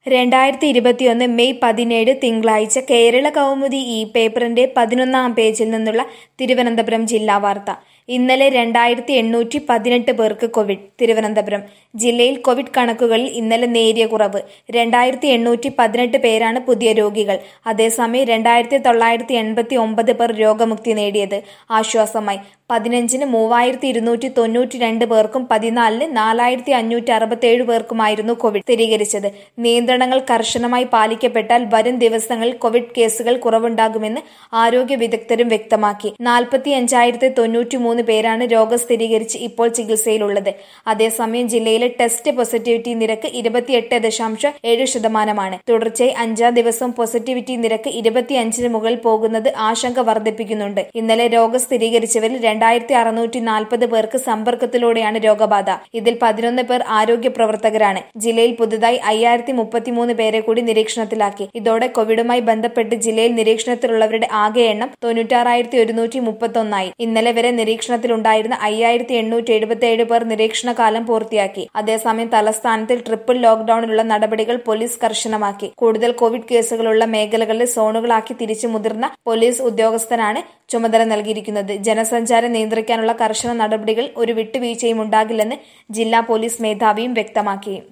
രണ്ടായിരത്തി ഇരുപത്തിയൊന്ന് മെയ് പതിനേഴ് തിങ്കളാഴ്ച കേരള കൗമുദി ഈ പേപ്പറിന്റെ പതിനൊന്നാം പേജിൽ നിന്നുള്ള തിരുവനന്തപുരം ജില്ലാ വാർത്ത ഇന്നലെ രണ്ടായിരത്തി എണ്ണൂറ്റി പതിനെട്ട് പേർക്ക് കോവിഡ് തിരുവനന്തപുരം ജില്ലയിൽ കോവിഡ് കണക്കുകളിൽ ഇന്നലെ നേരിയ കുറവ് രണ്ടായിരത്തി എണ്ണൂറ്റി പതിനെട്ട് പേരാണ് പുതിയ രോഗികൾ അതേസമയം രണ്ടായിരത്തി തൊള്ളായിരത്തി എൺപത്തി ഒമ്പത് പേർ രോഗമുക്തി നേടിയത് ആശ്വാസമായി പതിനഞ്ചിന് മൂവായിരത്തി ഇരുന്നൂറ്റി തൊണ്ണൂറ്റി രണ്ട് പേർക്കും പതിനാലിന് നാലായിരത്തി അഞ്ഞൂറ്റി അറുപത്തേഴ് പേർക്കുമായിരുന്നു കോവിഡ് സ്ഥിരീകരിച്ചത് നിയന്ത്രണങ്ങൾ കർശനമായി പാലിക്കപ്പെട്ടാൽ വരും ദിവസങ്ങളിൽ കോവിഡ് കേസുകൾ കുറവുണ്ടാകുമെന്ന് ആരോഗ്യ വിദഗ്ധരും വ്യക്തമാക്കി നാൽപ്പത്തി അഞ്ചായിരത്തി തൊണ്ണൂറ്റി മൂന്ന് പേരാണ് രോഗം സ്ഥിരീകരിച്ച് ഇപ്പോൾ ചികിത്സയിലുള്ളത് അതേസമയം ജില്ലയിലെ ടെസ്റ്റ് പോസിറ്റിവിറ്റി നിരക്ക് ഇരുപത്തിയെട്ട് ദശാംശം ഏഴ് ശതമാനമാണ് തുടർച്ചയായി അഞ്ചാം ദിവസം പോസിറ്റിവിറ്റി നിരക്ക് ഇരുപത്തിയഞ്ചിന് മുകളിൽ പോകുന്നത് ആശങ്ക വർദ്ധിപ്പിക്കുന്നുണ്ട് ഇന്നലെ രോഗം സ്ഥിരീകരിച്ചവരിൽ രണ്ടായിരത്തി അറുന്നൂറ്റി നാൽപ്പത് പേർക്ക് സമ്പർക്കത്തിലൂടെയാണ് രോഗബാധ ഇതിൽ പതിനൊന്ന് പേർ ആരോഗ്യ പ്രവർത്തകരാണ് ജില്ലയിൽ പുതുതായി അയ്യായിരത്തി മുപ്പത്തിമൂന്ന് പേരെ കൂടി നിരീക്ഷണത്തിലാക്കി ഇതോടെ കോവിഡുമായി ബന്ധപ്പെട്ട് ജില്ലയിൽ നിരീക്ഷണത്തിലുള്ളവരുടെ ആകെ എണ്ണം തൊണ്ണൂറ്റാറായിരത്തി ഒരുന്നൂറ്റി മുപ്പത്തൊന്നായി ഇന്നലെ വരെ നിരീക്ഷണത്തിലുണ്ടായിരുന്ന അയ്യായിരത്തി എണ്ണൂറ്റി എഴുപത്തിയേഴ് പേർ നിരീക്ഷണ കാലം പൂർത്തിയാക്കി അതേസമയം തലസ്ഥാനത്തിൽ ട്രിപ്പിൾ ലോക്ഡൌണിലുള്ള നടപടികൾ പോലീസ് കർശനമാക്കി കൂടുതൽ കോവിഡ് കേസുകളുള്ള മേഖലകളിലെ സോണുകളാക്കി തിരിച്ചു മുതിർന്ന പോലീസ് ഉദ്യോഗസ്ഥനാണ് ചുമതല നൽകിയിരിക്കുന്നത് ജനസഞ്ചാരം നിയന്ത്രിക്കാനുള്ള കർശന നടപടികൾ ഒരു വിട്ടുവീഴ്ചയും ഉണ്ടാകില്ലെന്ന് ജില്ലാ പോലീസ് മേധാവിയും വ്യക്തമാക്കി